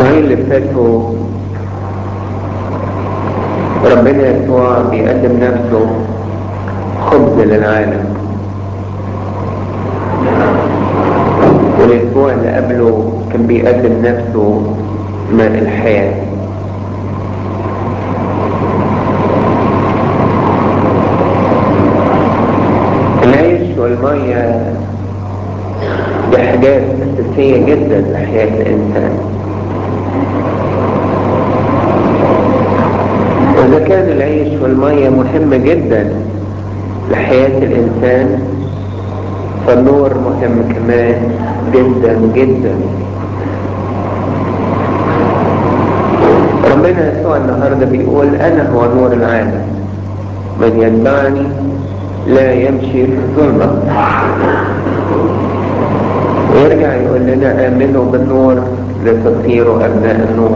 الأسبوعين اللي فاتوا ربنا يسوع بيقدم نفسه خبز للعالم والأسبوع اللي قبله كان بيقدم نفسه ماء الحياة العيش والمية دي حاجات أساسية جدا لحياة الإنسان وإذا كان العيش والمية مهمة جدا لحياة الإنسان فالنور مهم كمان جدا جدا ربنا يسوع النهارده بيقول أنا هو نور العالم من يتبعني لا يمشي في الظلمة ويرجع يقول لنا آمنوا بالنور لتصيروا أبناء النور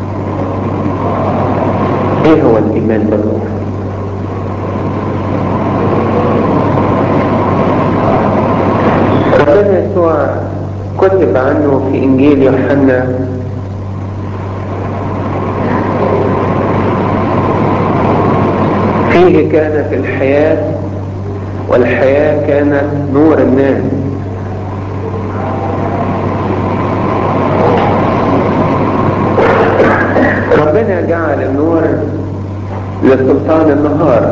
ايه هو الايمان بالنور ربنا يسوع كتب عنه في انجيل يوحنا فيه كانت الحياة والحياة كانت نور الناس ربنا جعل النور لسلطان النهار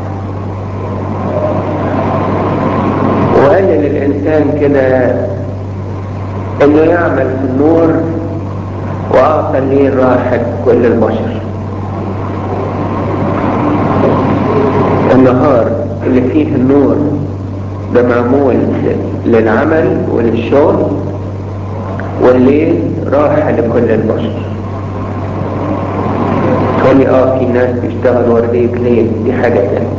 وقال للإنسان كده إنه يعمل في النور وأعطى الليل راحة كل البشر النهار اللي فيه النور ده معمول للعمل وللشغل والليل راحة لكل البشر تقولي اه في ناس بيشتغل وردية ليل دي حاجة تانية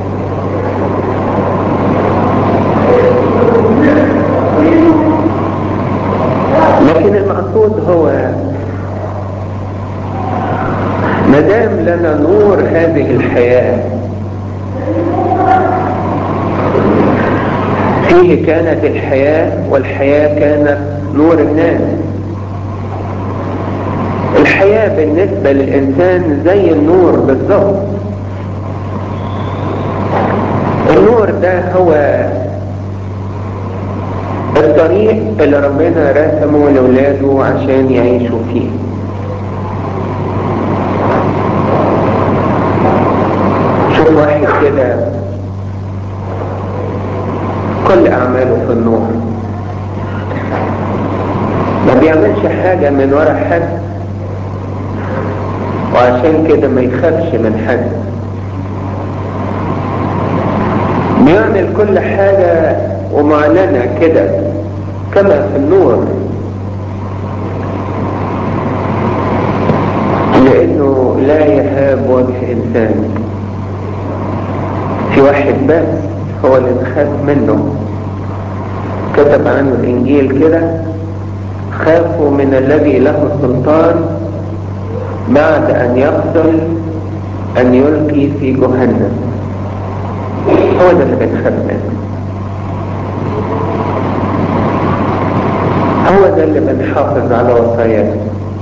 لكن المقصود هو مدام لنا نور هذه الحياة فيه كانت الحياة والحياة كانت نور الناس الحياة بالنسبة للإنسان زي النور بالظبط النور ده هو الطريق اللي ربنا رسمه لأولاده عشان يعيشوا فيه شوف واحد كده كل أعماله في النور ما بيعملش حاجة من ورا حد وعشان كده ما يخافش من حد بيعمل كل حاجة ومعلنة كده كما في النور لأنه لا يهاب وجه إنسان في واحد بس هو اللي نخاف منه كتب عنه الإنجيل كده خافوا من الذي له السلطان بعد أن يقتل أن يلقي في جهنم هو ده اللي بنخاف منه هو ده اللي بنحافظ على وصاياه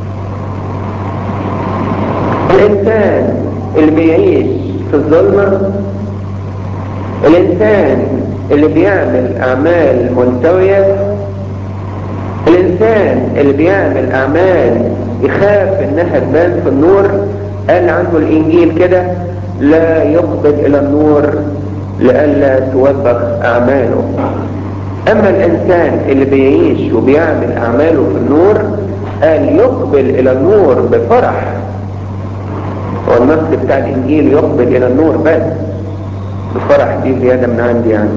الإنسان اللي بيعيش في الظلمة الإنسان اللي بيعمل أعمال ملتوية الإنسان اللي بيعمل أعمال يخاف إنها تبان في النور قال عنه الإنجيل كده لا يقبل إلى النور لئلا توبخ أعماله أما الإنسان اللي بيعيش وبيعمل أعماله في النور قال يقبل إلى النور بفرح والنص بتاع الإنجيل يقبل إلى النور بس بفرح دي زيادة من عندي يعني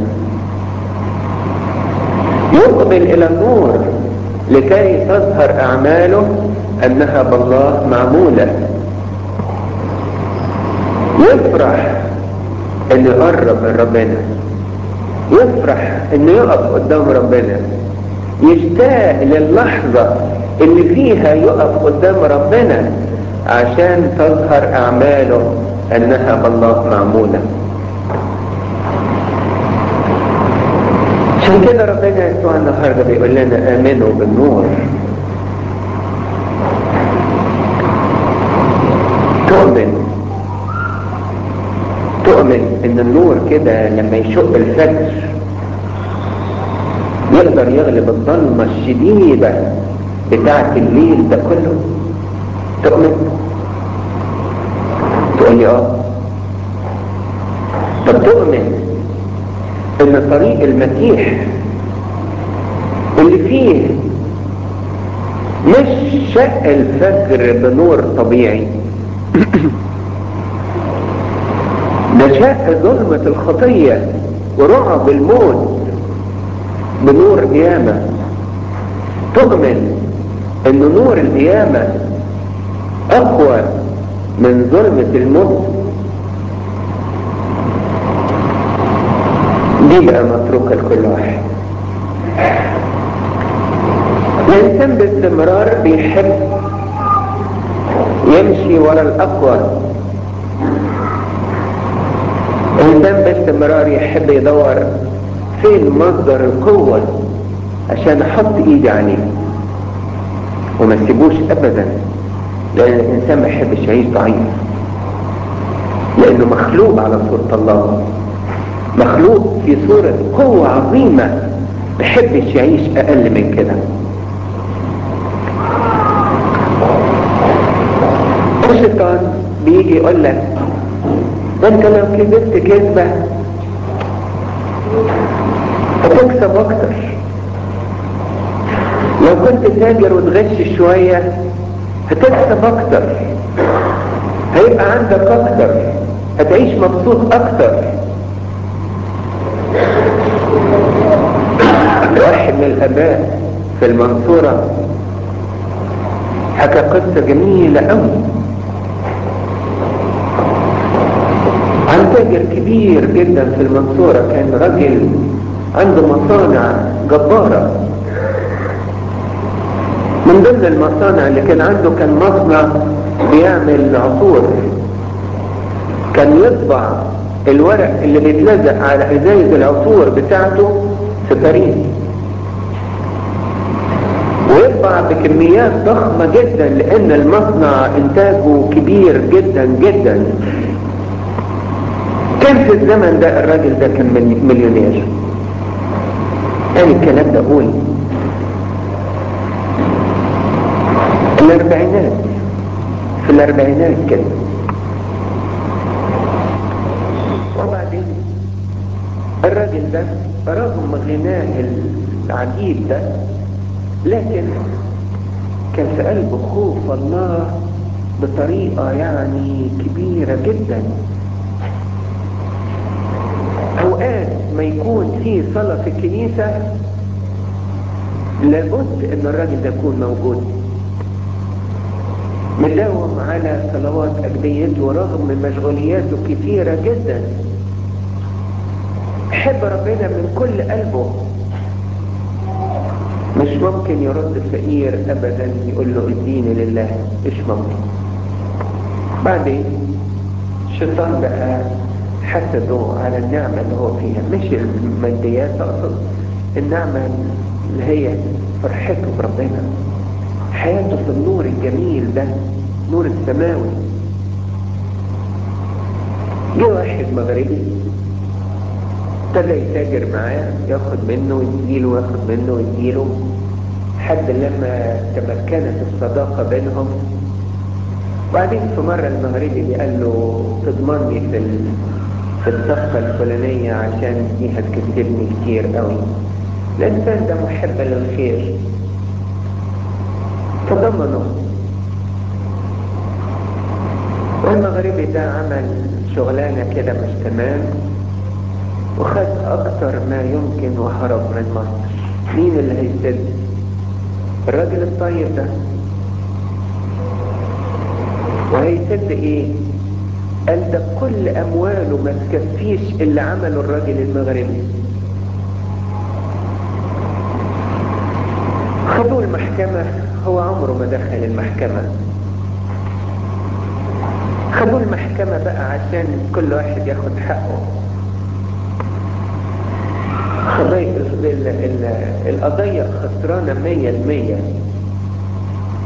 يقبل إلى النور لكي تظهر أعماله أنها بالله معمولة يفرح إنه يقرب من ربنا يفرح إنه يقف قدام ربنا يشتاق للحظة اللي فيها يقف قدام ربنا عشان تظهر أعماله أنها بالله معمولة عشان كده ربنا يسوع النهارده بيقول لنا آمنوا بالنور ان النور كده لما يشق الفجر يقدر يغلب الظلمة الشديدة بتاعة الليل ده كله تؤمن تقول لي اه طب تؤمن ان طريق المسيح اللي فيه مش شق الفجر بنور طبيعي ده شق ظلمة الخطية ورعب الموت بنور قيامة تؤمن ان نور القيامة اقوى من ظلمة الموت دي بقى متروكة لكل واحد الانسان باستمرار بيحب يمشي ورا الاقوى الانسان باستمرار يحب يدور فين مصدر القوة عشان احط ايدي عليه وما تسيبوش ابدا لان الانسان ما يحبش يعيش ضعيف لانه مخلوق على صورة الله مخلوق في صورة قوة عظيمة ما يحبش يعيش اقل من كده الشيطان بيجي يقول لك انت لو كذبت كذبة هتكسب اكتر لو كنت تاجر وتغش شوية هتكسب اكتر هيبقى عندك اكتر هتعيش مبسوط اكتر واحد من الاباء في المنصورة حكى قصة جميلة قوي عن تاجر كبير جدا في المنصورة كان راجل عنده مصانع جبارة من ضمن المصانع اللي كان عنده كان مصنع بيعمل عطور كان يطبع الورق اللي بيتلزق على ازايز العطور بتاعته في باريس ويطبع بكميات ضخمة جدا لان المصنع انتاجه كبير جدا جدا كان في الزمن ده الراجل ده كان مليونير قال الكلام ده قول الاربعينات في الاربعينات كده وبعدين الراجل ده رغم غناه العجيب ده لكن كان في قلبه خوف الله بطريقة يعني كبيرة جدا اوقات ما يكون في صلاة في الكنيسة لابد ان الراجل ده يكون موجود مداوم على صلوات اجبيته رغم مشغولياته كثيرة جدا حب ربنا من كل قلبه مش ممكن يرد الفقير ابدا يقول له اديني لله مش ممكن بعدين الشيطان بقى حسدوا على النعمة اللي هو فيها مش الماديات اقصد النعمة اللي هي فرحته بربنا حياته في النور الجميل ده نور السماوي جه واحد مغربي ابتدى يتاجر معاه ياخد منه ويديله وياخد منه ويديله حد لما تمكنت الصداقة بينهم وبعدين في مرة المغربي قال له تضمني في في الصفقة الفلانية عشان دي هتكسبني كتير قوي الإنسان ده محب للخير فضمنه والمغربي ده عمل شغلانة كده مش تمام وخد أكتر ما يمكن وهرب من مصر مين اللي هيسد الراجل الطيب ده وهيسد ايه قال ده كل امواله ما تكفيش اللي عمله الراجل المغربي خدوه المحكمة هو عمره ما دخل المحكمة خدوه المحكمة بقى عشان كل واحد ياخد حقه قضية القضية خسرانة مية المية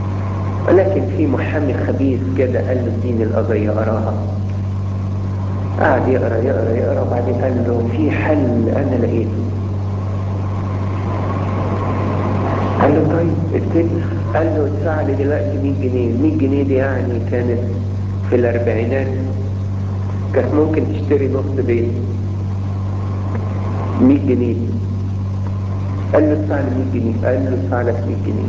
ولكن في محامي خبيث كده قال له اديني القضية اراها قعد يقرا يقرا يقرا وبعدين قال له في حل انا لقيته قال له طيب ابتدي قال له ادفع لي دلوقتي 100 جنيه 100 جنيه دي يعني كانت في الاربعينات كانت ممكن تشتري نص بيت 100 جنيه دي قال له ادفع لي 100 جنيه قال له ادفع لك 100 جنيه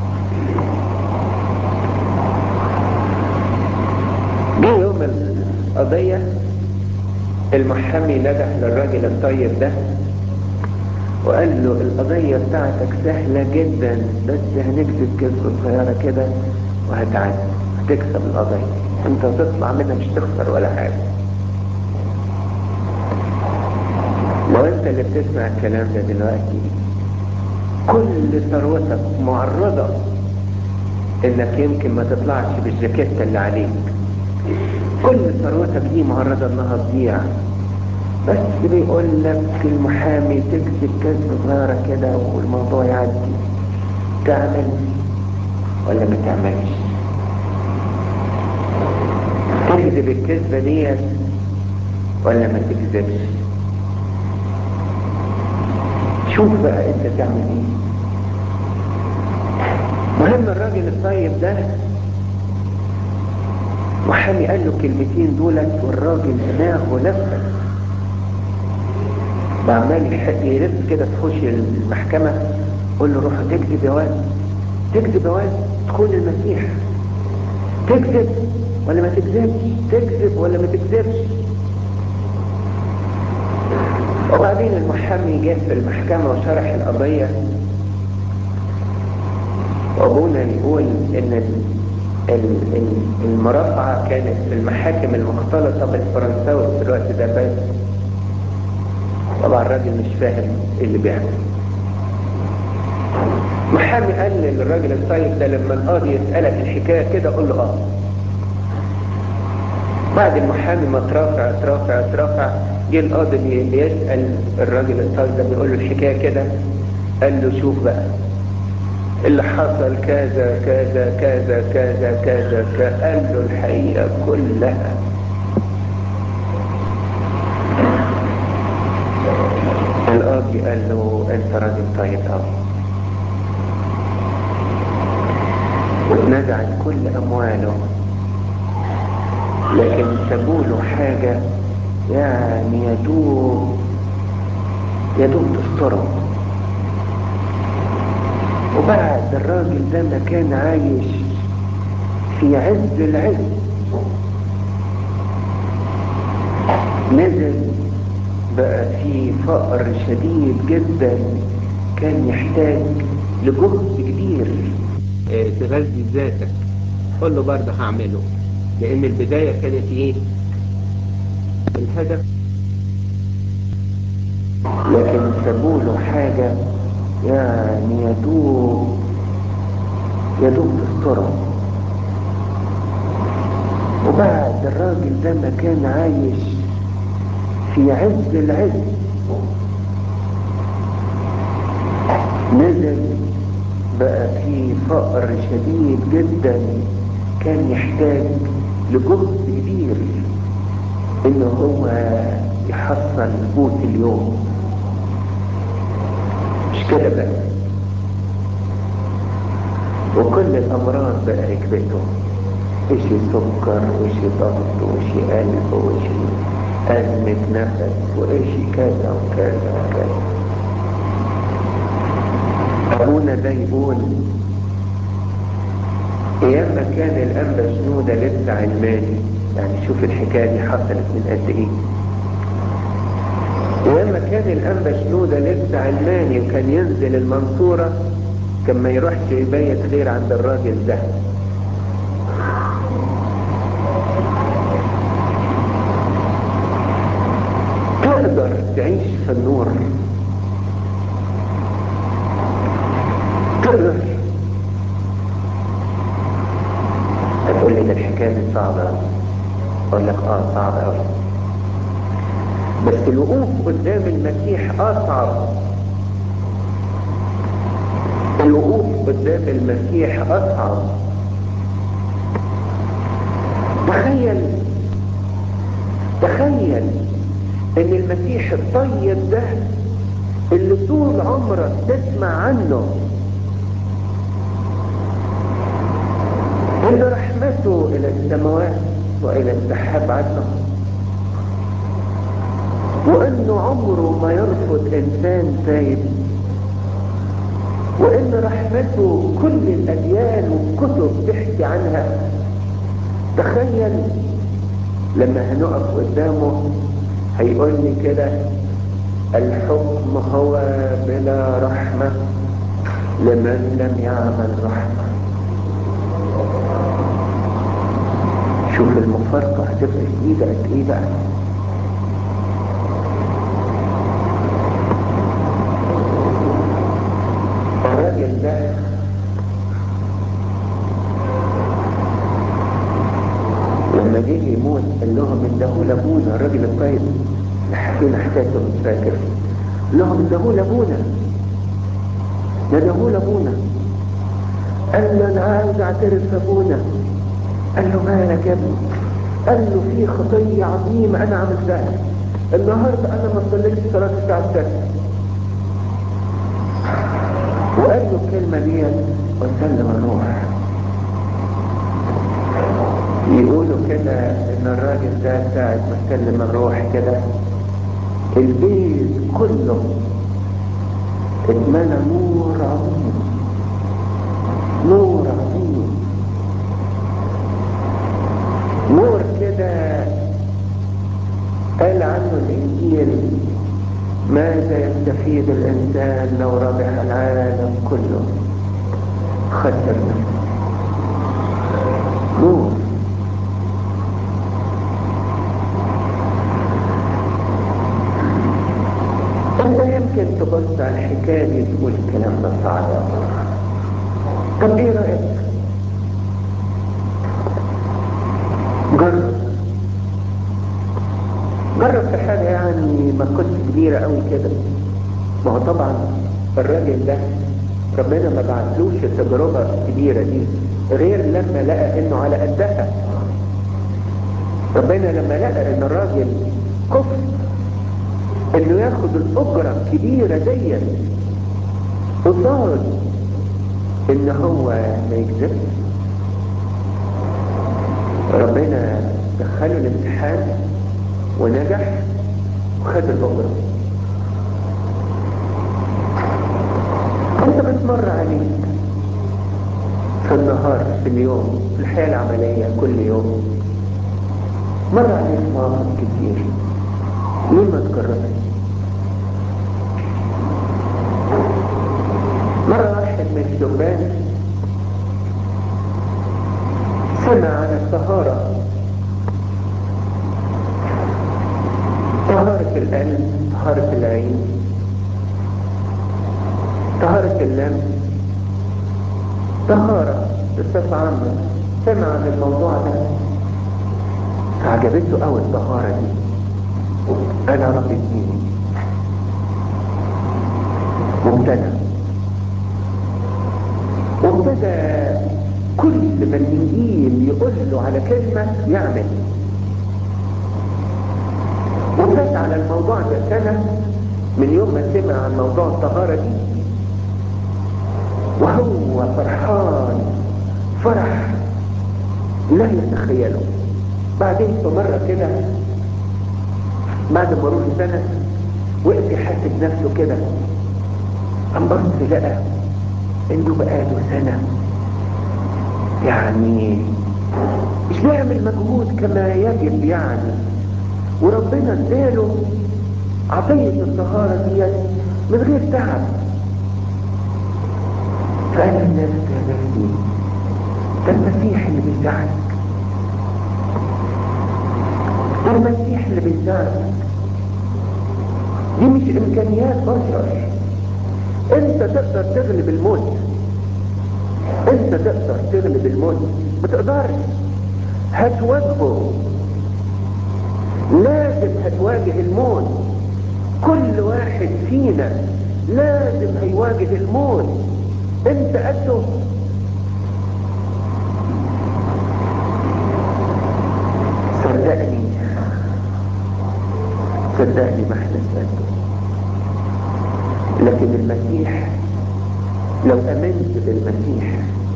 جه يوم القضية المحامي نجح للراجل الطيب ده وقال له القضية بتاعتك سهلة جدا بس هنكتب كذبة صغيرة كده وهتعدي هتكسب القضية انت هتطلع منها مش تخسر ولا حاجة لو انت اللي بتسمع الكلام ده دلوقتي كل ثروتك معرضة انك يمكن ما تطلعش بالجاكيتة اللي عليك كل ثروتك دي معرضة انها تضيع بس بيقول لك المحامي تكذب كذبة صغيرة كده والموضوع يعدي تعمل ولا ما تعملش تكذب الكذبة ديت ولا ما تكذبش شوف بقى انت تعمل ايه مهم الراجل الطيب ده محامي قال له كلمتين دولت والراجل دماغه لفت وعمال يلف كده تخش المحكمة قول له روح تكذب يا واد تكذب يا واد تكون المسيح تكذب ولا ما تكذبش تكذب ولا ما تكذبش وبعدين المحامي جه في المحكمة وشرح القضية وابونا يقول ان المرافعة كانت المحاكم المختلطة بالفرنساوي في الوقت ده بس طبعا الراجل مش فاهم ايه اللي بيحصل محامي قال للراجل الطيب ده لما القاضي يسألك الحكاية كده قول له اه بعد المحامي ما ترافع ترافع ترافع جه القاضي بيسأل الراجل الطيب ده بيقول له الحكاية كده قال له شوف بقى اللي حصل كذا كذا كذا كذا كذا قال له الحقيقة كلها القاضي قال له انت راجل طيب قوي واتنزعت كل امواله لكن سابوا له حاجة يعني يدوب يدوب تستره وبعد الراجل ده ما كان عايش في عز العز نزل بقى في فقر شديد جدا كان يحتاج لجهد كبير تغذي ذاتك قول له برضه هعمله لان البداية كانت ايه الهدف لكن سابوا له حاجة يعني يدوب يدوب تستره وبعد الراجل ده ما كان عايش في عز العز نزل بقى في فقر شديد جدا كان يحتاج لجهد كبير انه هو يحصل قوت اليوم مش كده بس وكل الامراض بقى ركبته اشي سكر واشي ضغط واشي قلب واشي أزمة نفس وإيش كذا وكذا وكذا أبونا ده يقول أيام ما كان الأنبا شنودة لسه علماني يعني شوف الحكاية دي حصلت من قد إيه أيام ما كان الأنبا شنودة لسه علماني وكان ينزل المنصورة كان ما يروحش يبيت غير عند الراجل ده تقدر تعيش في النور تقدر هتقول لي ده الحكايه دي صعبه اقول لك اه صعبه قوي بس الوقوف قدام المسيح اصعب الوقوف قدام المسيح اصعب تخيل تخيل ان المسيح الطيب ده اللي طول عمرك تسمع عنه ان رحمته الى السماوات والى السحاب عنه وانه عمره ما يرفض انسان تايب وان رحمته كل الاديان والكتب تحكي عنها تخيل لما هنقف قدامه هيقول لي كده الحكم هو بلا رحمة لمن لم يعمل رحمة شوف المفارقة هتبقى شديدة قد ايه بقى الراجل ده لما جه يموت قال لهم انه لابونا الراجل الطيب حكينا حكايته مش فاكر لهم انه لابونا ده ده لابونا قال له انا عايز اعترف لابونا قال له مالك يا ابني قال له في خطية عظيمة انا عملتها النهاردة انا ما صليتش صلاة الساعة السادسة وقال له الكلمة دي وسلم الروح يقولوا كده ان الراجل ده ساعة ما سلم الروح كده البيت كله اتمنى نور عظيم نور عظيم نور كده قال عنه الانجيل ماذا يستفيد الانسان لو ربح العالم كله خسر نفسه نور انت يمكن تبص على الحكايه دي تقول الكلام ده صعب طب ايه رايك جرب جرب في حاجه يعني ما كنتش كبيره قوي كده ما هو طبعا الراجل ده ربنا ما بعتلوش التجربه الكبيره دي غير لما لقى انه على قدها ربنا لما لقى ان الراجل كفر انه ياخد الاجرة الكبيرة دي قصاد ان هو ما يكذبش ربنا دخله الامتحان ونجح وخد الاجرة انت بتمر عليك في النهار في اليوم في الحياة العملية كل يوم مر عليك مواقف كتير ليه ما تكررش مرة واحد من الشبان سمع عن الطهارة طهارة القلب طهارة العين طهارة اللمس طهارة بصفة عامة سمع عن الموضوع ده فعجبته قوي الطهارة دي انا رب الدين وابتدى وابتدى كل ما الانجيل يقول له على كلمة يعمل وفات على الموضوع ده سنة من يوم ما سمع عن موضوع الطهارة دي وهو فرحان فرح لا يتخيله بعدين في مرة كده بعد مرور سنة وقف يحاسب نفسه كده قام بص لقى انه بقاله سنة يعني مش بيعمل مجهود كما يجب يعني وربنا اداله عطية الطهارة ديت من غير تعب فقال لنفسي يا نفسي ده المسيح اللي بيزعلك ده المسيح اللي بيزعلك دي مش امكانيات بشر انت تقدر تغلب الموت انت تقدر تغلب الموت ما تقدرش هتواجهه لازم هتواجه الموت كل واحد فينا لازم هيواجه الموت انت قده صدقني صدقني ما احنا سألته لكن المسيح لو امنت بالمسيح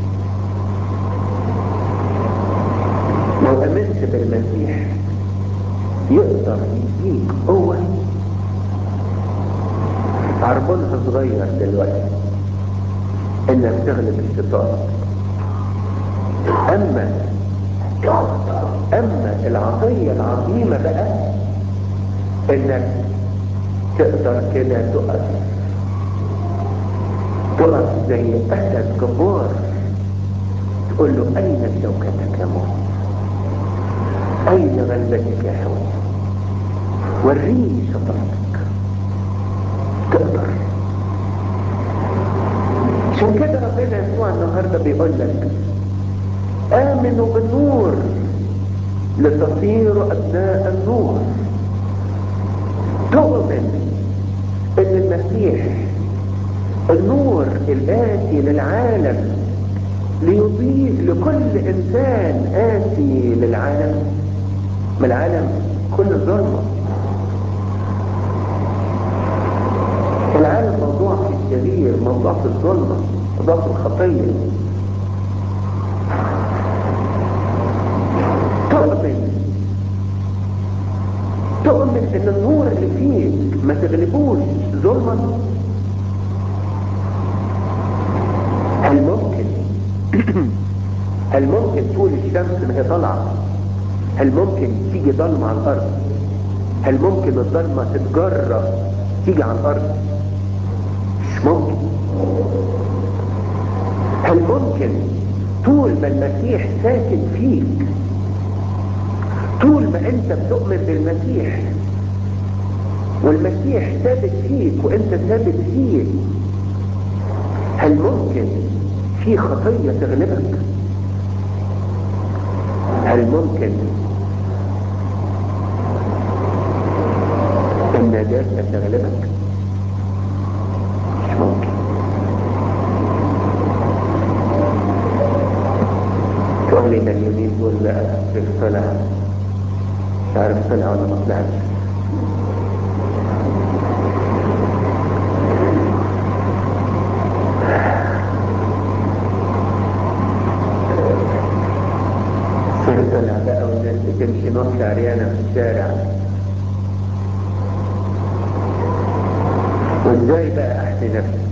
لو امنت بالمسيح يقدر يديك قوة عربونها صغير دلوقتي انك تغلب الشيطان اما اما العطية العظيمة بقى انك تقدر كده تقف تقف زي اسد جبار تقول له اين شوكتك يا موسى اين غلبتك يا هوى وريني شطارتك تقدر عشان كده ربنا يسوع النهارده بيقول لك امنوا بالنور لتصيروا ابناء النور تؤمن ان المسيح النور الاتي للعالم ليضيء لكل انسان اتي للعالم من العالم كل ظلمه العالم موضوع في الشرير موضوع في الظلمه موضوع في الخطيه تؤمن تؤمن ان النور اللي فيك ما تغلبوش ظلما هل ممكن هل ممكن طول الشمس ما هي طالعه هل ممكن تيجي ضلمه على الارض هل ممكن الضلمه تتجرب تيجي على الارض مش ممكن هل ممكن طول ما المسيح ساكن فيك طول ما انت بتؤمن بالمسيح والمسيح ثابت فيك وانت ثابت فيه هل ممكن في خطية تغلبك هل ممكن النجاسة تغلبك مش ممكن تقول لي ده اليومين دول بقى في طلع مش عارف طلع ولا ما طلعش الصيف طلع بقى والناس بتمشي نص عريانة في الشارع وازاي بقى احمي نفسي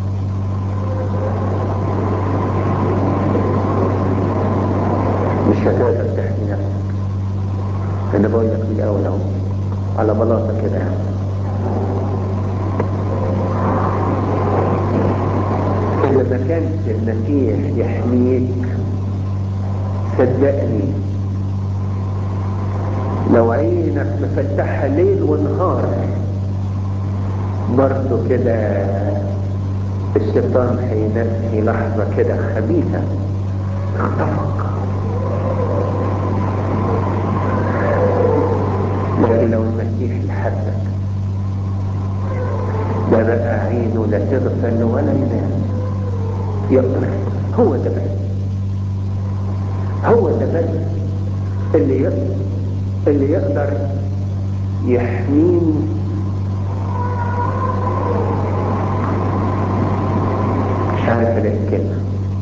مش هتقدر تحمي نفسك انا بقول لك من الاول اهو على بلاطه كده يعني اذا ما كانش المسيح يحميك صدقني لو عينك مفتحها ليل ونهار برضه كده الشيطان هينسي لحظة كده خبيثة اختفق لكن لو المسيح لحبك ده بقى عينه لا تغفل ولا ينام يقدر هو ده بس هو ده بس اللي يقدر اللي يقدر يحميني مش عارف الاقي الكلمه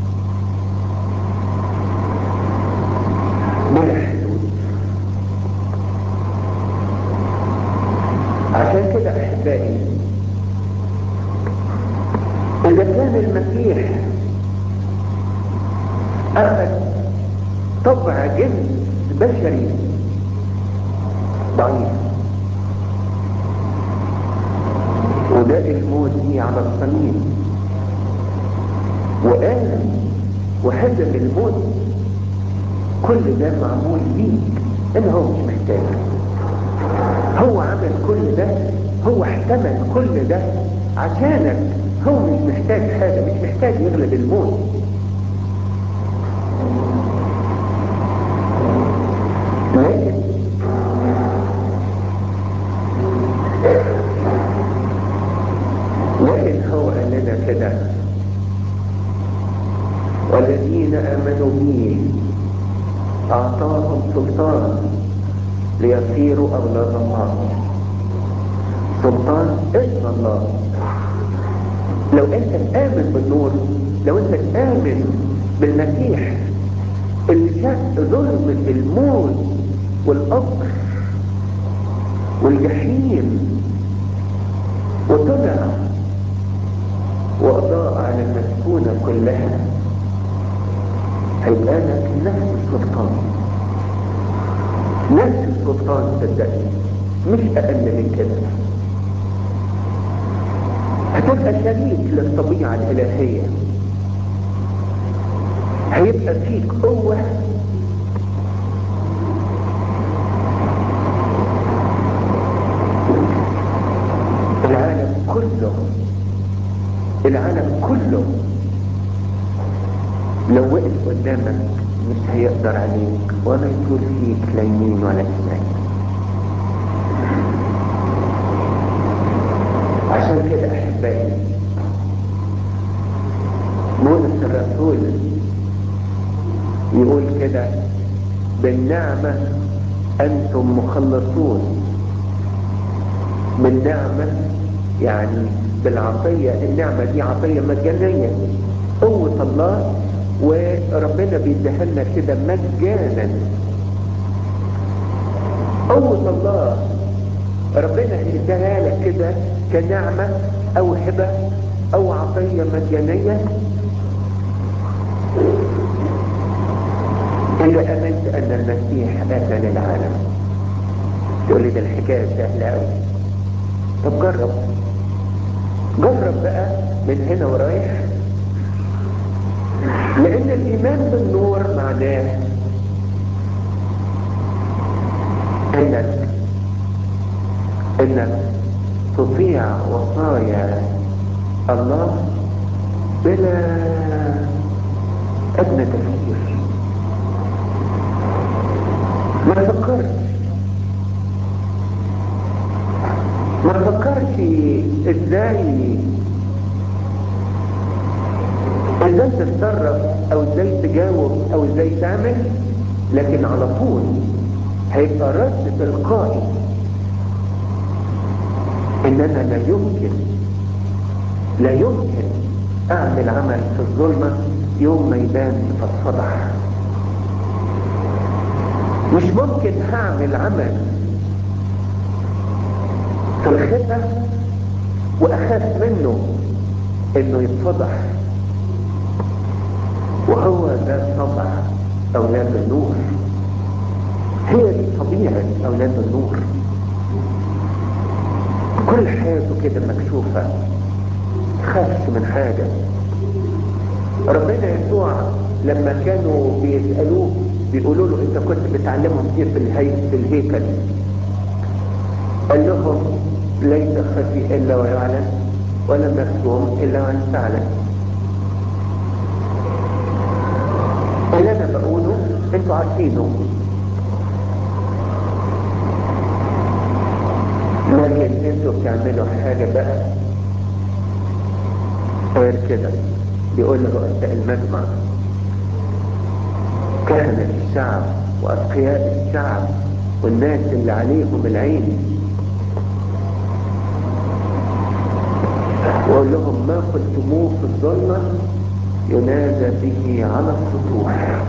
بلا حدود عشان كده احبائي اذا كان المسيح اخذ طبع جنس بشري ضعيف وده الموت فيه على الصليب وقام وهزم الموت كل ده معمول ليك ان هو مش محتاج هو عمل كل ده هو احتمل كل ده عشانك هو مش محتاج حاجة مش محتاج يغلب الموت لكن لكن هو قال لنا كده والذين آمنوا به أعطاهم سلطان ليصيروا أولاد الله سلطان اسم الله لو انت تآمن بالنور لو انت تآمن بالمسيح اللي شاف ظلمة الموت والقبر والجحيم وطلع وأضاء على المسكونة كلها هيبقى لك نفس السلطان نفس السلطان صدقني مش أقل من كده هتبقى شريك للطبيعة الإلهية هيبقى فيك قوة العالم كله العالم كله لو وقف قدامك مش هيقدر عليك ولا يطول فيك لا يمين ولا شمال عشان كده احبائي بولس الرسول يقول كده بالنعمة انتم مخلصون بالنعمة يعني بالعطية النعمة دي عطية مجانية قوة الله وربنا بيديها لنا كده مجانا قوة الله ربنا اداها لك كده كنعمة او هبة او عطية مجانية إذا أمنت أن المسيح أتى للعالم تقول لي ده الحكاية سهلة أوي طب جرب جرب بقى من هنا ورايح لأن الإيمان بالنور معناه إنك إنك تطيع وصايا الله بلا أدنى تفكير ما تفكرش ما تفكرش ازاي ازاي تتصرف او ازاي تجاوب او ازاي تعمل لكن على طول هيبقى رد تلقائي ان انا لا يمكن لا يمكن اعمل عمل في الظلمة يوم ما يبان فاتفضح مش ممكن هعمل عمل في الخفة واخاف منه انه يتفضح وهو ده طبع اولاد النور هي دي طبيعة اولاد النور كل حياته كده مكشوفة خافش من حاجة ربنا يسوع لما كانوا بيسألوه بيقولوا له انت كنت بتعلمهم ايه في, الهي... في الهيكل قال لهم ليس خفي الا ويعلم ولا مكتوم الا وان تعلم اللي انا بقوله انتوا عارفينه لكن انتوا بتعملوا حاجة بقى غير كده بيقول رؤساء المجمع كهنة الشعب وأتقياء الشعب والناس اللي عليهم العين وقول لهم ما قلتموه في الظلمة ينادى به على السطوح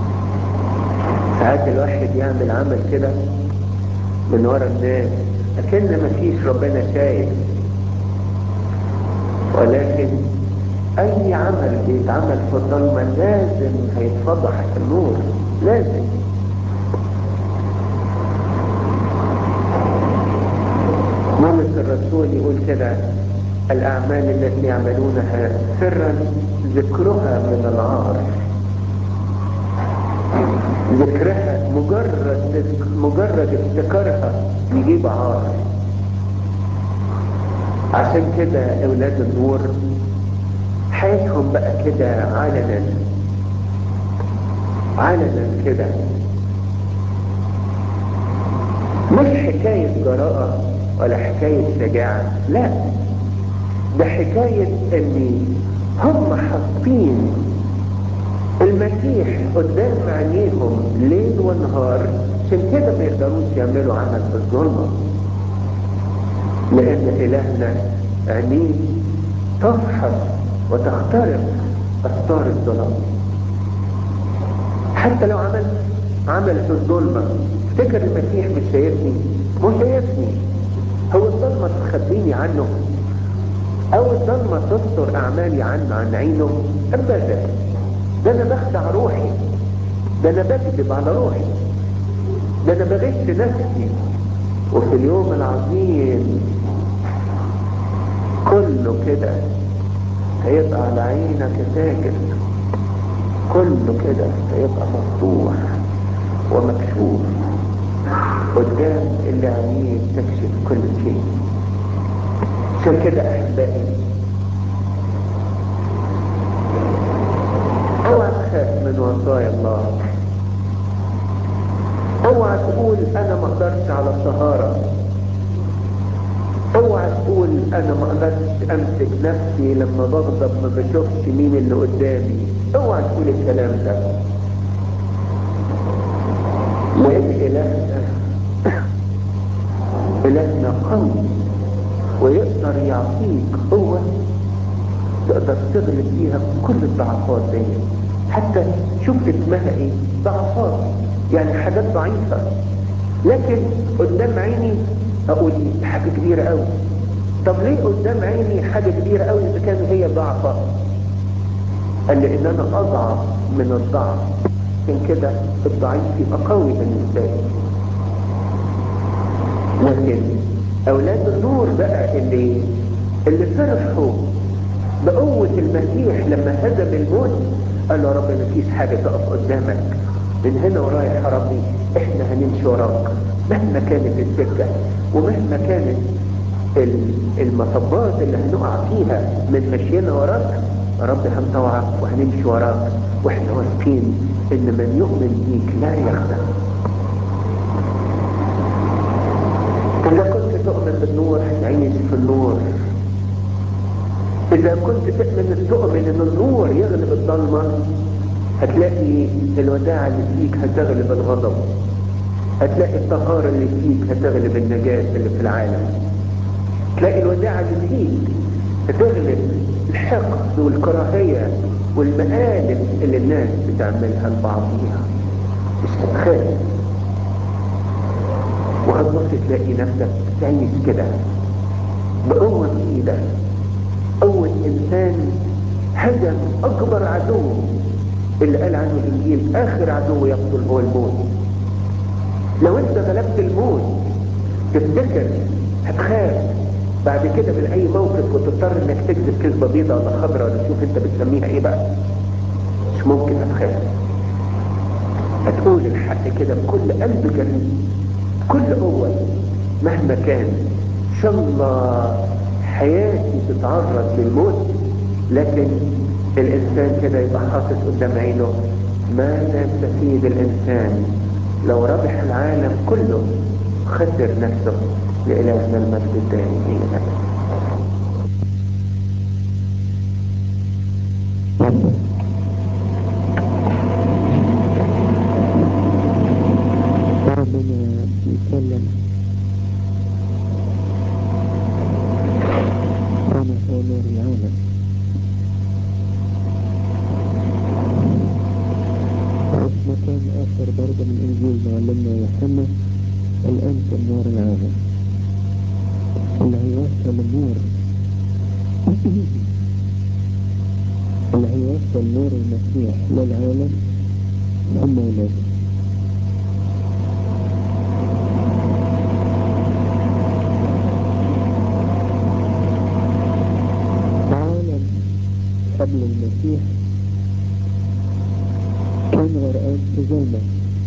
ساعات الواحد يعمل عمل كده من ورا الناس أكن مفيش ربنا شايف ولكن اي عمل بيتعمل في الظلمة لازم هيتفضح في النور لازم بولس الرسول يقول كده الاعمال التي يعملونها سرا ذكرها من العار ذكرها مجرد مجرد افتكارها يجيب عار عشان كده اولاد النور حياتهم بقى كده علنا علنا كده مش حكاية جراءة ولا حكاية شجاعة لا ده حكاية ان هم حاطين المسيح قدام عينيهم ليل ونهار عشان كده ما يقدروش يعملوا عمل في الظلمة لأن إلهنا عينيه تفحص وتخترق أستار الظلام حتى لو عملت عمل في الظلمة افتكر المسيح مش شايفني مش شايفني هو الظلمة تخبيني عنه او الظلمة تستر اعمالي عنه عن عينه ابدا ده انا بخدع روحي ده انا بكذب على روحي ده انا بغش نفسي وفي اليوم العظيم كله كده هيبقى على عينك ساكت كله كده هيبقى مفتوح ومكشوف قدام اللي عينيه تكشف كل شيء عشان كده احبائي اوعى تخاف من وصايا الله اوعى تقول انا ما اقدرش على الطهارة اوعى تقول انا ما اقدرش امسك نفسي لما بغضب ما بشوفش مين اللي قدامي اوعى تقول الكلام ده لان الهنا الهنا قوي ويقدر يعطيك قوة تقدر تغلب بيها كل الضعفات دي حتى شوف اسمها ايه ضعفات يعني حاجات ضعيفة لكن قدام عيني اقول دي حاجة كبيرة قوي طب ليه قدام عيني حاجة كبيرة قوي اذا كان هي ضعفة قال لان انا اضعف من الضعف عشان كده الضعيف يبقى قوي بالنسبة لي لكن اولاد النور بقى اللي اللي فرحوا بقوة المسيح لما هزم الموت قال له يا رب مفيش حاجة تقف قدامك من هنا ورايح يا ربي احنا هنمشي وراك مهما كانت السكة ومهما كانت المطبات اللي هنقع فيها من مشينا وراك يا رب هنطوعك وهنمشي وراك واحنا واثقين ان من يؤمن بيك لا يخدع إذا كنت تؤمن بالنور هتعيش في النور إذا كنت تؤمن تؤمن إن النور يغلب الظلمة هتلاقي الوداعة اللي فيك هتغلب الغضب هتلاقي الطهارة اللي فيك هتغلب النجاة اللي في العالم تلاقي الوداعة اللي فيك هتغلب الحقد والكراهية والمآلف اللي الناس بتعملها لبعضيها مش هتخاف وهتبص تلاقي نفسك تعيش كده بقوة جديدة قوة إنسان هزم أكبر عدو اللي قال عنه الإنجيل آخر عدو يقتل هو الموت لو أنت غلبت الموت تفتكر هتخاف بعد كده من أي موقف وتضطر إنك تكذب كذبة بيضة ولا خضراء ولا تشوف أنت بتسميها إيه بقى مش ممكن هتخاف هتقول الحق كده بكل قلب جميل كل قوة مهما كان ان شاء الله حياتي تتعرض للموت لكن الانسان كده يبقى حاطط قدام عينه ماذا يستفيد الانسان لو ربح العالم كله خسر نفسه لإلهنا المجد الدائم إلى الأبد ربنا يتكلم أنا هو نور العالم وفي مكان آخر برضه من إنجيل معلمنا يوحنا الأنت نور العالم اللي هيوصل النور اللي هيوصل نور المسيح للعالم هم ولاده عالم قبل المسيح كان غرقان في ظلمة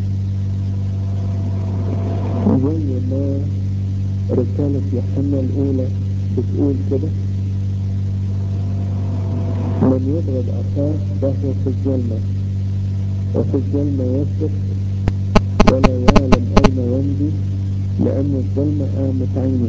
زي ما رسالة يوحنا الأولى بتقول كده من يبغض أخاه فهو في الظلمة وفي الظلمة يسبق ولا يعلم أين يمضي لأن الظلمة أعمت عينه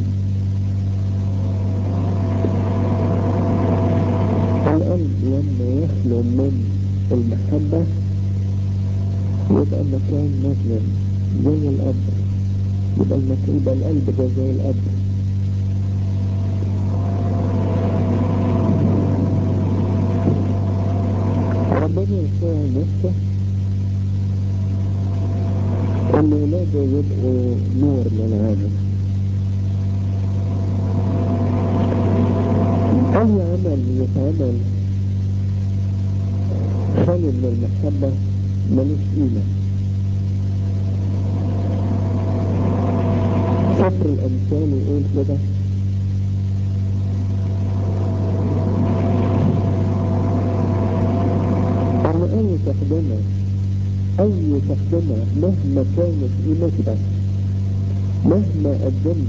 القلب لما يخلو من المحبة يبقى مكان مظلم زي القبر يبقى المك... يبقى القلب ده زي القبر حاجة يبقوا نور للعالم أي عمل يتعمل خالي من المحبة ملوش قيمة سفر الأمثال يقول كده أن أي تخدمة أي تخدمة مهما كانت قيمتها مهما قدمت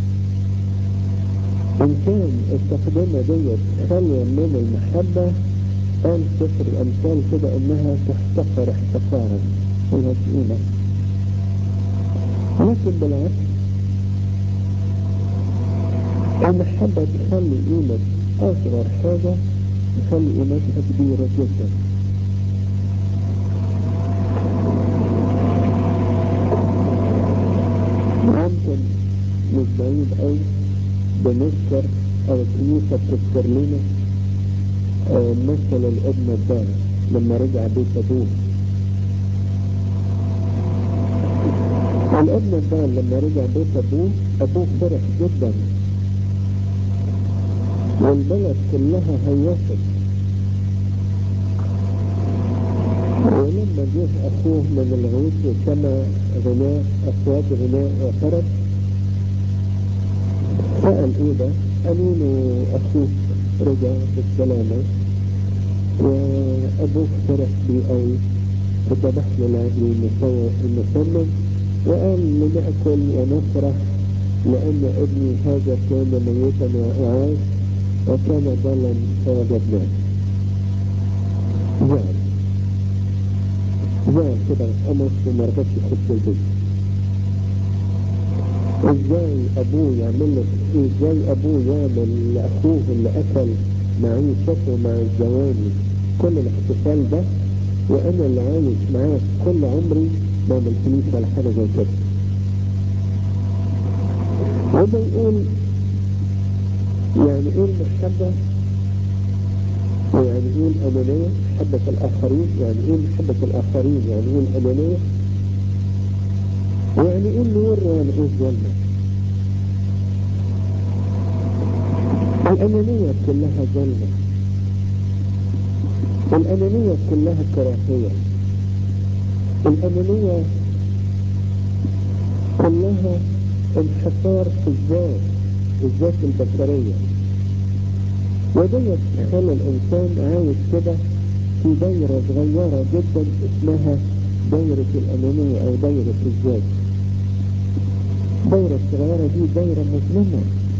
إن كان التقدمة ديت خالية من المحبة قال سفر الأمثال كده إنها تحتقر احتقارا ملهاش قيمة لكن بالعكس المحبة تخلي قيمة أصغر حاجة تخلي قيمتها كبيرة جدا ممكن مش بعيد أوي بنذكر أو الكنيسة بتذكر لنا آه، مثل الابن الضال لما رجع بيت أبوه الابن الضال لما رجع بيت أبوه أبوه فرح جدا والبلد كلها هيصت ولما جه أخوه من الغيث وسمع غناء أصوات غناء وطرب سأل إيه ده؟ قالوا له أخوك رجع بالسلامة وأبوك فرح بيه قوي فذبح له العجل المسمم وقال لنأكل ونفرح لأن ابني هذا كان ميتا وأعاد وكان ضلا فوجدناه زعل زعل كده اتقمص وما رضاش يخش البيت ازاي ابوه يعمل له ازاي ابوه يعمل لاخوه اللي اكل معيشته مع الزواني كل الاحتفال ده وانا اللي عايش معاه كل عمري ما عملتليش ولا حاجه زي كده وده يقول يعني ايه المحبة ويعني ايه الأنانية محبة الآخرين يعني ايه محبة الآخرين يعني ايه الأنانية ويعني ايه النور ويعني ايه الظلمة الأنانية كلها ظلمة الأنانية كلها كراهية الأنانية كلها انحصار في الذات الذات البشرية وديت تخلي الإنسان عايش كده في دايرة صغيرة جدا اسمها دايرة الأنانية أو دايرة الذات الدايرة الصغيرة دي دايرة مظلمة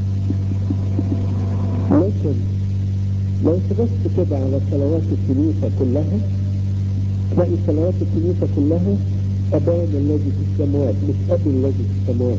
لكن لو تبص كده على صلوات الكنيسة كلها تلاقي صلوات الكنيسة كلها أبانا الذي في السماوات مش أبي الذي في السماوات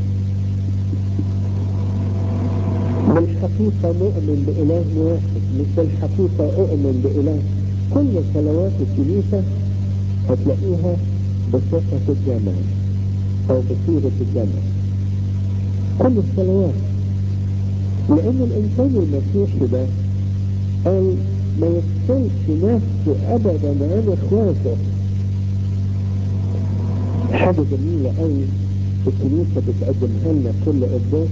بالحقيقة نؤمن بإله واحد مش بالحقيقة أؤمن بإله كل صلوات الكنيسة هتلاقيها بصفة الجامع أو بصيغة الجامع كل الصلوات لأن الإنسان المسيحي ده قال ما يفصلش نفسه أبدا عن إخواته حاجة جميلة قوي الكنيسة بتقدمها لنا كل قداس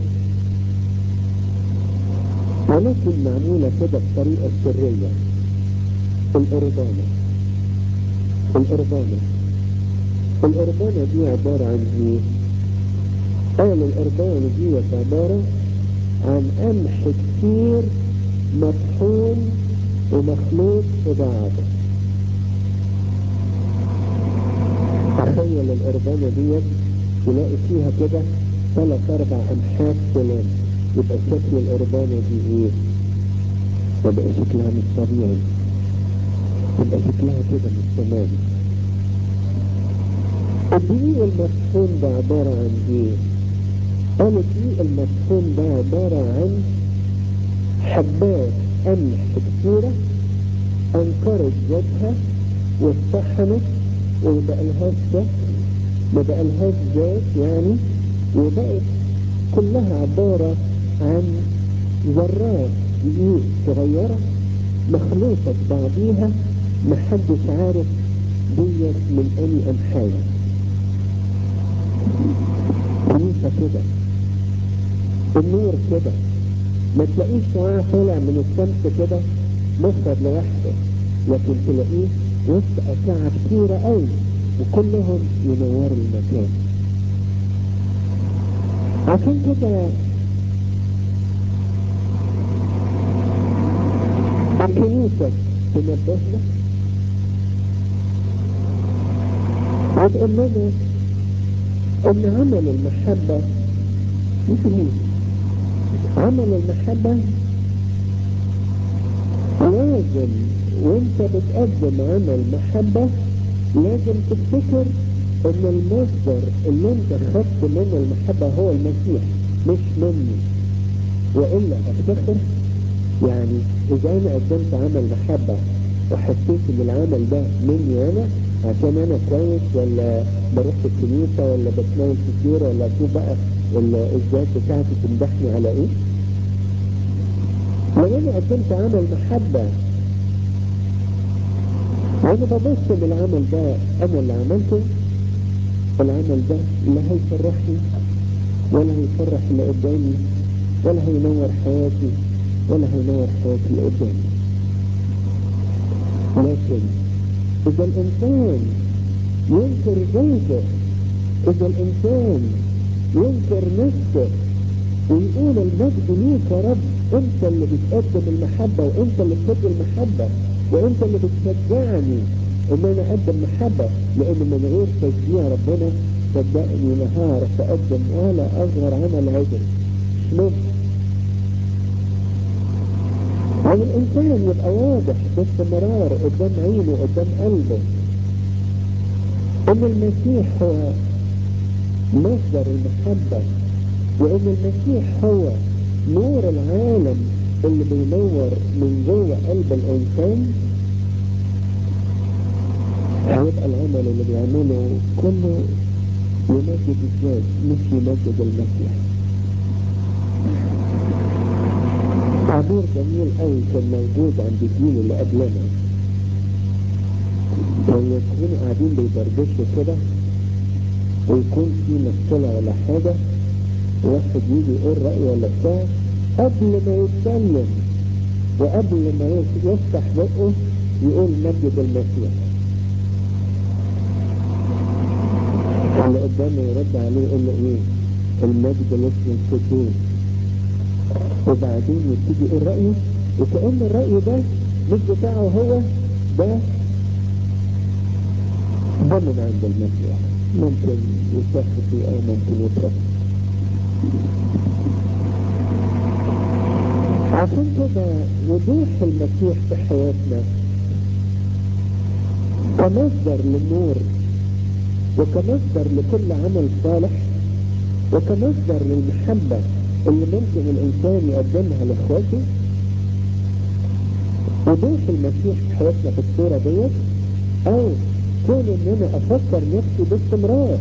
ولكن معمولة كده بطريقة سرية الأربانة الأربانة الأربانة دي عبارة عن إيه؟ قال الأربانة دي عبارة عن قمح كتير مطحون ومخلوط في بعض تخيل الأربانة ديت تلاقي فيها كده ثلاث أربع أمحاء سلام يبقى شكل الأربانة دي إيه؟ يبقى شكلها مش طبيعي يبقى شكلها كده مش تمام الدقيق المطحون ده عبارة عن إيه؟ قال الدقيق المطحون ده عبارة عن حبات قمح كتيرة أنكرت ذاتها واطحنت وما لهاش شكل ما بقالهاش ذات يعني وبقت كلها عبارة عن ذرات دقيق صغيرة مخلوطة ببعضيها محدش عارف ديت من أي أنحاء كنيسة كده النور كده ما تلاقيش شعاع طالع من الشمس كده مفرد لوحده لكن تلاقيه وسط أشعة كتيرة قوي وكلهم ينوروا المكان عشان كده الكنيسة تنبهنا وتقول لنا ان عمل المحبة عمل المحبة لازم وانت بتقدم عمل محبة لازم تفتكر ان المصدر اللي انت خدت منه المحبة هو المسيح مش مني والا افتكر يعني اذا انا قدمت عمل محبة وحسيت ان العمل ده مني انا عشان انا كويس ولا بروح الكنيسة ولا بتناول كتير ولا اشوف بقى الذات بتاعتي تمدحني على ايه لو انا قدمت عمل محبة وانا ببص ان العمل ده انا اللي عملته العمل ده لا هيفرحني ولا هيفرح اللي قدامي ولا هينور حياتي ولا هينور حياتي اللي قدامي لكن اذا الانسان ينكر ذاته اذا الانسان ينكر نفسه ويقول المجد ليك يا رب انت اللي بتقدم المحبة وانت اللي بتدي المحبة وانت اللي بتشجعني ان انا اقدم محبة لان من غير تشجيع ربنا صدقني لا هعرف اقدم ولا اصغر عمل عدل مش ممكن يعني الانسان يبقى واضح باستمرار قدام عينه قدام قلبه ان المسيح هو مصدر المحبة وان المسيح هو نور العالم اللي بينور من جوه قلب الانسان هيبقى العمل اللي بيعمله كله يمجد الذات مش يمجد المسيح تعبير جميل قوي كان موجود عند الجيل اللي قبلنا كانوا يكونوا قاعدين بيدردشوا كده ويكون في مشكلة ولا حاجة واحد يجي يقول رأي ولا بتاع قبل ما يتكلم وقبل ما يفتح بقه يقول مجد المسيح اللي قدامه يرد عليه يقول له ايه المجد لاسم السكين وبعدين يبتدي يقول رأيه وكأن الرأي ده مش بتاعه هو ده ده من عند المسيح ممكن يسافر فيه او ممكن يترك عشان كده وضوح المسيح في حياتنا كمصدر للنور وكمصدر لكل عمل صالح وكمصدر للمحبة اللي ممكن الإنسان يقدمها لإخواته وضوح المسيح في حياتنا في الصورة ديت أو كون إن أنا أفكر نفسي باستمرار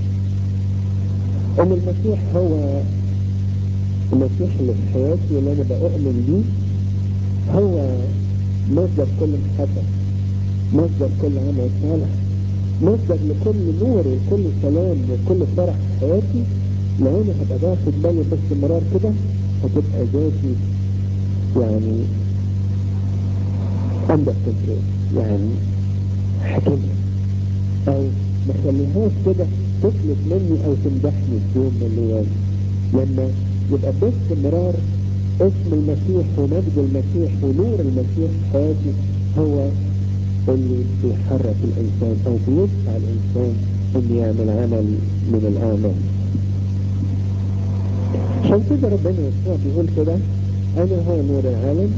إن المسيح هو المسيح اللي في حياتي اللي أنا بأؤمن بيه هو مصدر كل محبة مصدر كل عمل صالح مصدر لكل نور وكل سلام وكل فرح في حياتي لو انا هبقى باخد بالي باستمرار كده هتبقى ذاتي يعني اندر كنترول يعني حكمها او ما خليهاش كده تفلت مني او تمدحني في يوم من الايام لما يبقى باستمرار اسم المسيح ومجد المسيح ونور المسيح في حياتي هو اللي بيحرك الانسان او بيدفع الانسان انه يعمل عمل من الاعمال عشان كده ربنا يسوع بيقول كده انا هو نور العالم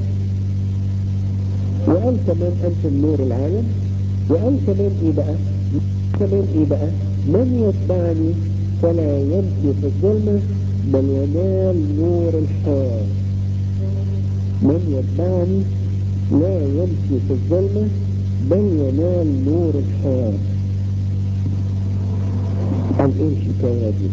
وقال كمان انتم نور العالم وقال كمان ايه بقى كمان ايه بقى من يتبعني فلا يمشي في الظلمة بل ينال نور الحياة من يتبعني لا يمشي في الظلمة بل ينال نور الحياة قال ايه الحكاية دي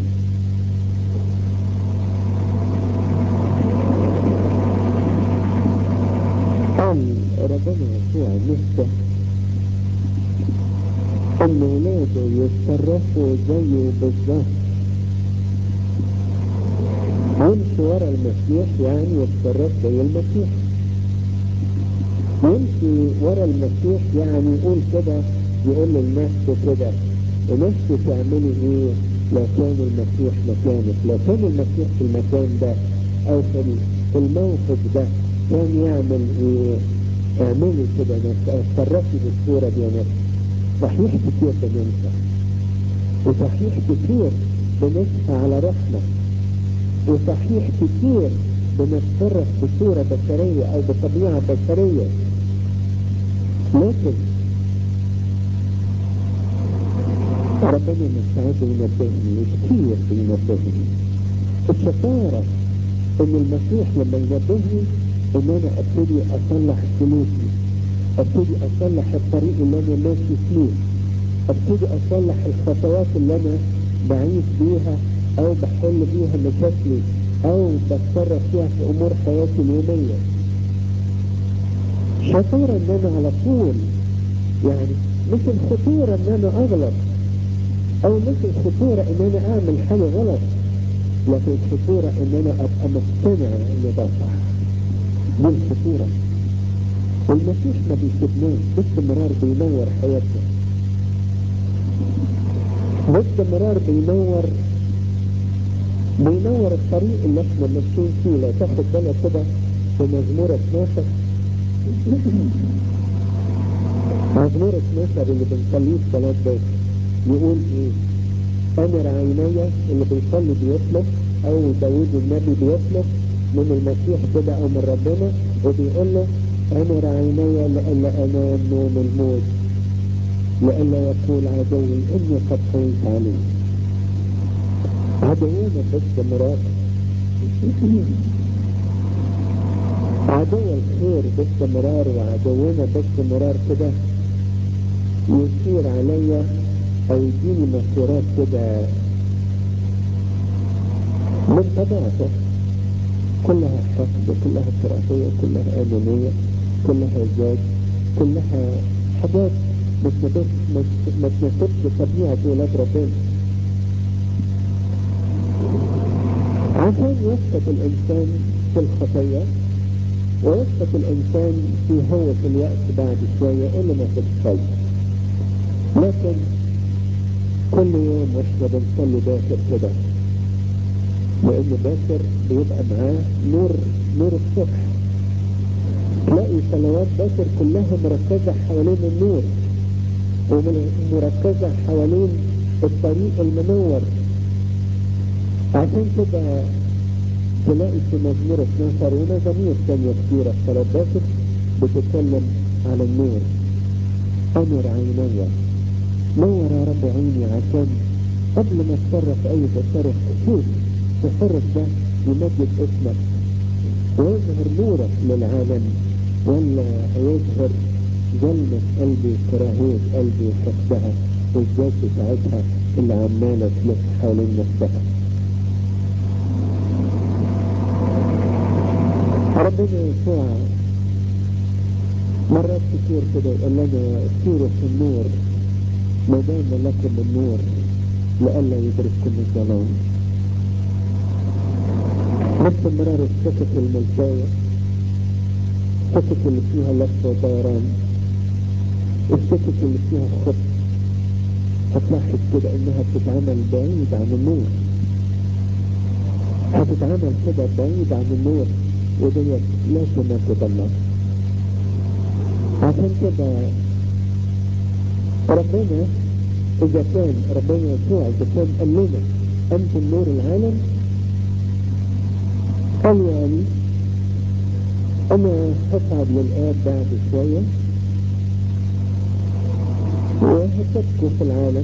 قال ربنا يسوع نفسه ان ولاده يتصرفوا زيه بالظبط يمشي ورا المسيح يعني يتصرف زي المسيح يمشي ورا المسيح يعني يقول كده يقول لنفسه كده نفسي تعملي ايه لو كان المسيح مكانك لو كان المسيح في المكان ده او في في الموقف ده كان يعمل ايه اعملي كده نفسي او اتصرفي بالصورة دي يا نفسي صحيح كتير بننسى وصحيح كتير بنسعى على روحنا وصحيح كتير بنتصرف بصورة بشرية او بطبيعة بشرية لكن ربنا مستعد ينبهني كتير بينبهني الشطارة ان المسيح لما ينبهني ان انا ابتدي اصلح سلوكي ابتدي اصلح الطريق اللي انا ماشي فيه ابتدي اصلح الخطوات اللي انا بعيش بيها او بحل بيها مشاكلي او بتصرف فيها في امور حياتي اليومية شطارة ان انا على طول يعني مش الخطورة ان انا اغلط او مش الخطورة ان انا اعمل حاجة غلط لكن الخطورة ان انا ابقى مقتنع ان ده صح دي الخطورة المسيح ما بيسيبناش باستمرار بينور حياتنا باستمرار بينور بينور الطريق اللي احنا ماشيين فيه لو تاخد بالك كده في مزمور 12 مزمور 12 اللي بنصليه في صلاة باكر يقول ايه امر عيني اللي بيصلي بيطلب او داوود النبي بيطلب من المسيح كده او من ربنا وبيقول له امر عيني لئلا انام نوم الموت لئلا يقول عدوي اني قد قويت عليه عدونا باستمرار عدو الخير باستمرار وعدونا باستمرار كده يشير عليا او يديني مشورات كده من طبيعته كلها حسد كلها كراهية كلها أنانية كلها ذات كلها حاجات ما تناسبش طبيعة ولاد ربنا عشان يسقط الإنسان في الخطية ويسقط الإنسان في هوة الوقت بعد شوية اللي ما تتخيل لكن كل يوم واحنا بنصلي باكر كده لان باكر بيبقى معاه نور نور الصبح تلاقي صلوات باكر كلها مركزة حوالين النور ومركزة حوالين الطريق المنور عشان كده تلاقي في مزمور 12 ومزامير ثانية كثيرة في صلاة باكر بتتكلم على النور أمر عيني نور يا رب عيني عشان قبل ما اتصرف اي تصرف شوف التصرف ده يمجد اسمك ويظهر نورك للعالم ولا يظهر ظلمة قلبي كراهية قلبي وحسدها والذات بتاعتها اللي عمالة تلف حوالين نفسها ربنا يسوع مرات كتير كده يقول لنا سيروا في النور ما دام لكم النور لئلا يدرككم الظلام باستمرار السكك الملتاية السكك اللي فيها لف ودوران السكك اللي فيها خط هتلاحظ كده انها بتتعمل بعيد عن النور هتتعمل كده بعيد عن النور وديت لا تناسب الله عشان كده ربنا اذا كان ربنا يسوع اذا كان قال لنا انتم نور العالم قال يعني انا هصعد للاب بعد شوية وهتبكوا في العالم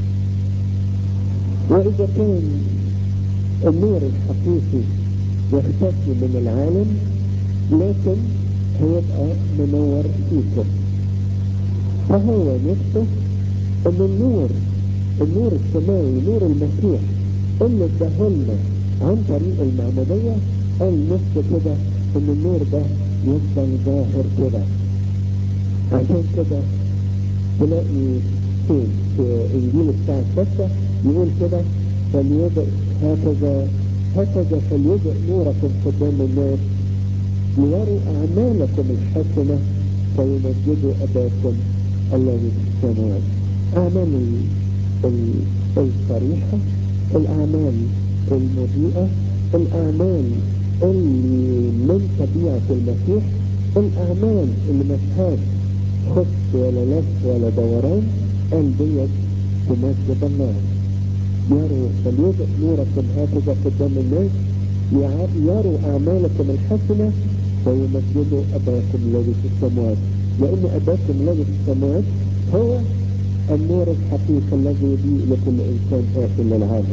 واذا كان النور الحقيقي يختفي من العالم لكن هيبقى منور فيكم فهو نفسه ان النور النور السماوي نور المسيح اللي اداهولنا عن طريق المعمودية قال نفسه كده ان النور ده يفضل ظاهر كده عشان كده تلاقي فين في انجيل الساعة الستة يقول كده فليبقى هكذا هكذا فليجئ نوركم قدام الناس ليروا أعمالكم الحسنة فيمجدوا أباكم الذي في السماوات أعمال الصريحة الأعمال المضيئة الأعمال اللي من طبيعة المسيح الأعمال اللي ما فيهاش خط ولا لف ولا دوران قال ديت تمجد الله يروا فليجئ نوركم هكذا قدام الناس يروا أعمالكم الحسنة ويمجدوا أباكم الذي في السماوات لأن أباكم الذي في السماوات هو النور الحقيقي الذي يضيء لكل إنسان آخر للعالم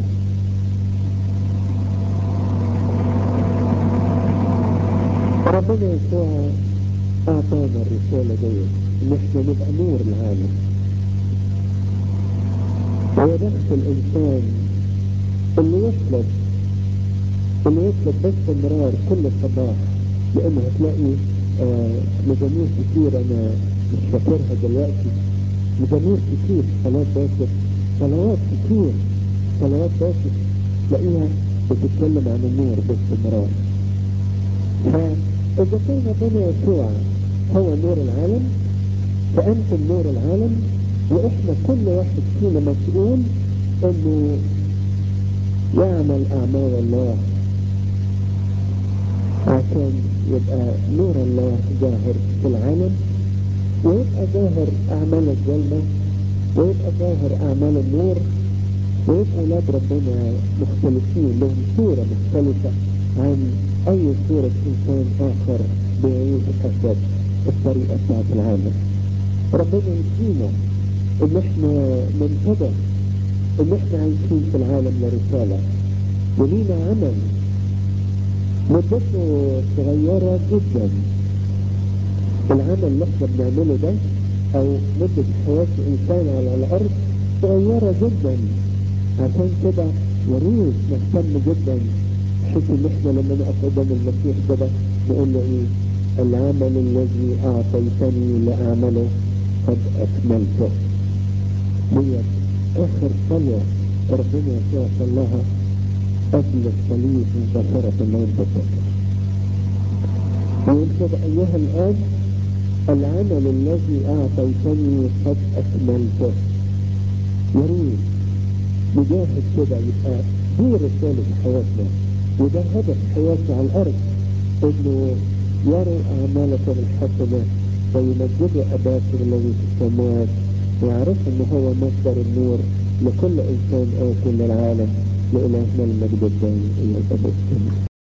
ربنا يسوع أعطانا الرسالة دي إن إحنا نبقى نور العالم هو نفس الإنسان اللي يطلب اللي يطلب باستمرار كل صباح لأنه هتلاقي آه مزامير كتير أنا مش فاكرها دلوقتي مزامير كتير صلاة باكر صلوات كتير صلوات باكر تلاقيها بتتكلم عن النور باستمرار فإذا كان ربنا يسوع هو نور العالم فأنتم نور العالم وإحنا كل واحد فينا مسؤول إنه يعمل أعمال الله عشان يبقى نور الله ظاهر في العالم ويبقى ظاهر أعمال الظلمة ويبقى ظاهر أعمال النور ويبقى أولاد ربنا مختلفين لهم صورة مختلفة عن أي صورة إنسان آخر بيعيش حسب الطريقة بتاعت العالم ربنا يدينا إن إحنا ننتبه إن إحنا عايشين في العالم لرسالة ولينا عمل مدته صغيرة جدا العمل اللي احنا بنعمله ده او مدة حياة الانسان على الارض صغيرة جدا عشان كده يريد نهتم جدا بحيث ان احنا لما نقف قدام المسيح كده نقول له ايه العمل الذي اعطيتني لاعمله قد اكملته ديت اخر صلاة ربنا يسوع صلاها قبل الصليب مباشرة ما ينتصر يقول كده ايها الاب العمل الذي اعطيتني قد اكملته يريد نجاهد كده يبقى دي رسالة حياتنا وده هدف حياتي على الارض انه يروا اعمالكم الحسنة ويمجدوا اباكم الذي في السماوات ويعرفوا ان هو مصدر النور لكل انسان اتي للعالم لإلهنا المجد الدائم الى الابد